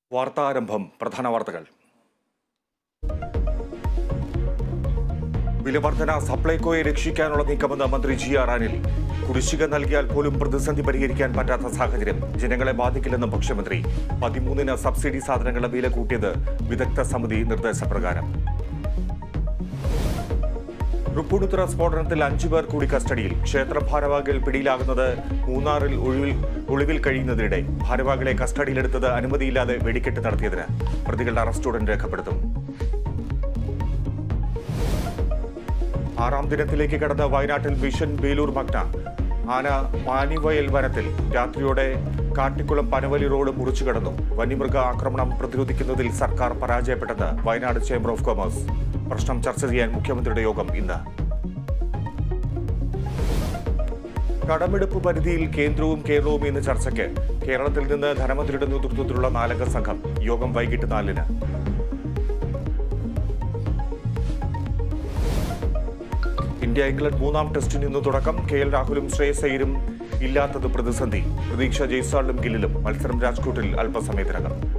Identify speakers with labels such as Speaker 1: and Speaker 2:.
Speaker 1: വാർത്താരംഭം പ്രധാന വാർത്തകൾ വിലവർധന സപ്ലൈകോയെ രക്ഷിക്കാനുള്ള നീക്കമെന്ന് മന്ത്രി ജി ആർ അനിൽ കുടിശ്ശിക നൽകിയാൽ പോലും പ്രതിസന്ധി പരിഹരിക്കാൻ പറ്റാത്ത സാഹചര്യം ജനങ്ങളെ ബാധിക്കില്ലെന്നും മുഖ്യമന്ത്രി പതിമൂന്നിന് സബ്സിഡി സാധനങ്ങളുടെ വില കൂട്ടിയത് വിദഗ്ധ സമിതി നിർദ്ദേശപ്രകാരം തൃപ്പൂണിത്തുറ സ്ഫോടനത്തിൽ അഞ്ചു പേർ കൂടി കസ്റ്റഡിയിൽ ക്ഷേത്ര ഭാരവാഹികൾ പിടിയിലാകുന്നത് മൂന്നാറിൽ ഒഴിവിൽ ഒളിവിൽ കഴിയുന്നതിനിടെ ഭാരവാഹികളെ കസ്റ്റഡിയിലെടുത്തത് അനുമതിയില്ലാതെ വെടിക്കെട്ട് നടത്തിയതിന് പ്രതികളുടെ അറസ്റ്റ് ഉടൻ രേഖപ്പെടുത്തും ആറാം ദിനത്തിലേക്ക് കടന്ന വയനാട്ടിൽ വിഷൻ ബേലൂർ മഗ്ന ആന മാനിവയൽ വനത്തിൽ രാത്രിയോടെ കാട്ടിക്കുളം പനവലി റോഡ് മുറിച്ചു കടന്നു വന്യമൃഗ ആക്രമണം പ്രതിരോധിക്കുന്നതിൽ സർക്കാർ പരാജയപ്പെട്ടെന്ന് വയനാട് ചേംബർ ഓഫ് കൊമേഴ്സ് പ്രശ്നം ചർച്ച ചെയ്യാൻ മുഖ്യമന്ത്രിയുടെ യോഗം ഇന്ന് കടമെടുപ്പ് പരിധിയിൽ കേന്ദ്രവും കേരളവും ഇന്ന് ചർച്ചയ്ക്ക് കേരളത്തിൽ നിന്ന് ധനമന്ത്രിയുടെ നേതൃത്വത്തിലുള്ള നാലംഗ സംഘം യോഗം വൈകിട്ട് നാലിന് ഇന്ത്യ ഇംഗ്ലണ്ട് മൂന്നാം ടെസ്റ്റിന് ഇന്ന് തുടക്കം കെ എൽ രാഹുലും ശ്രേയസ് അയ്യരും ഇല്ലാത്തത് പ്രതിസന്ധി പ്രതീക്ഷ ജയ്സാളിലും ഗില്ലിലും മത്സരം രാജ്കോട്ടിൽ അല്പസമയത്തിനകം